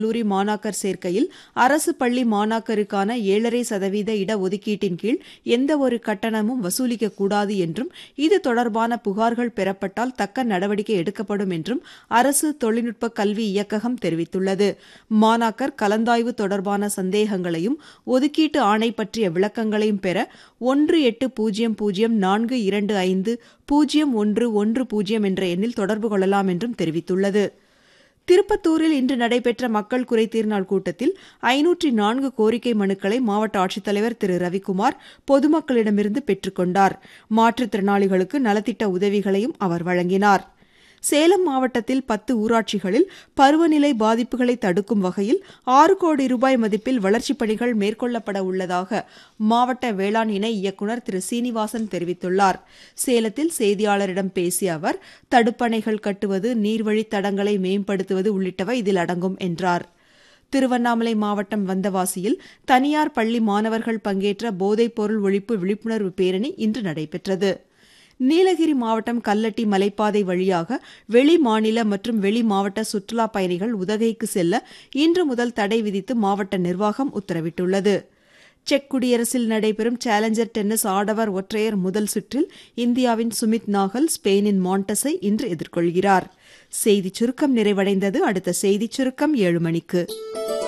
கல்லூரி மாணாக்கர் சேர்க்கையில் அரசு பள்ளி மாணாக்கருக்கான ஏழரை சதவீத இடஒதுக்கீட்டின் கீழ் எந்தவொரு கட்டணமும் வசூலிக்கக்கூடாது என்றும் இது தொடர்பான புகார்கள் பெறப்பட்டால் தக்க நடவடிக்கை எடுக்கப்படும் என்றும் அரசு தொழில்நுட்ப கல்வி இயக்ககம் தெரிவித்துள்ளது மாணாக்கர் கலந்தாய்வு தொடர்பான சந்தேகங்களையும் ஒதுக்கீட்டு ஆணை பற்றிய விளக்கங்களையும் பெற ஒன்று எட்டு பூஜ்ஜியம் பூஜ்ஜியம் நான்கு இரண்டு ஐந்து பூஜ்ஜியம் ஒன்று ஒன்று பூஜ்ஜியம் என்ற எண்ணில் தொடர்பு கொள்ளலாம் என்றும் தெரிவித்துள்ளது திருப்பத்தூரில் இன்று நடைபெற்ற மக்கள் குறைதீர் நாள் கூட்டத்தில் ஐநூற்றி நான்கு கோரிக்கை மனுக்களை மாவட்ட ஆட்சித்தலைவர் திரு ரவிக்குமார் பொதுமக்களிடமிருந்து பெற்றுக்கொண்டார் மாற்றுத்திறனாளிகளுக்கு நலத்திட்ட உதவிகளையும் அவர் வழங்கினார் சேலம் மாவட்டத்தில் பத்து ஊராட்சிகளில் பருவநிலை பாதிப்புகளை தடுக்கும் வகையில் ஆறு கோடி ரூபாய் மதிப்பில் வளர்ச்சிப் பணிகள் மேற்கொள்ளப்பட உள்ளதாக மாவட்ட வேளாண் இணை இயக்குநர் திரு சீனிவாசன் தெரிவித்துள்ளார் சேலத்தில் செய்தியாளரிடம் பேசிய அவர் தடுப்பணைகள் கட்டுவது நீர்வழித் தடங்களை மேம்படுத்துவது உள்ளிட்டவை இதில் அடங்கும் என்றார் திருவண்ணாமலை மாவட்டம் வந்தவாசியில் தனியார் பள்ளி மாணவர்கள் பங்கேற்ற போதைப்பொருள் ஒழிப்பு விழிப்புணர்வு பேரணி இன்று நடைபெற்றது நீலகிரி மாவட்டம் கல்லட்டி மலைப்பாதை வழியாக வெளி மாநில மற்றும் வெளி மாவட்ட சுற்றுலா பயணிகள் உதகைக்கு செல்ல இன்று முதல் தடை விதித்து மாவட்ட நிர்வாகம் உத்தரவிட்டுள்ளது செக் குடியரசில் நடைபெறும் சேலஞ்சர் டென்னிஸ் ஆடவர் ஒற்றையர் முதல் சுற்றில் இந்தியாவின் சுமித் நாகல் ஸ்பெயினின் மாண்டஸை இன்று எதிர்கொள்கிறார் செய்திச் சுருக்கம் நிறைவடைந்தது அடுத்த செய்திச் சுருக்கம் ஏழு மணிக்கு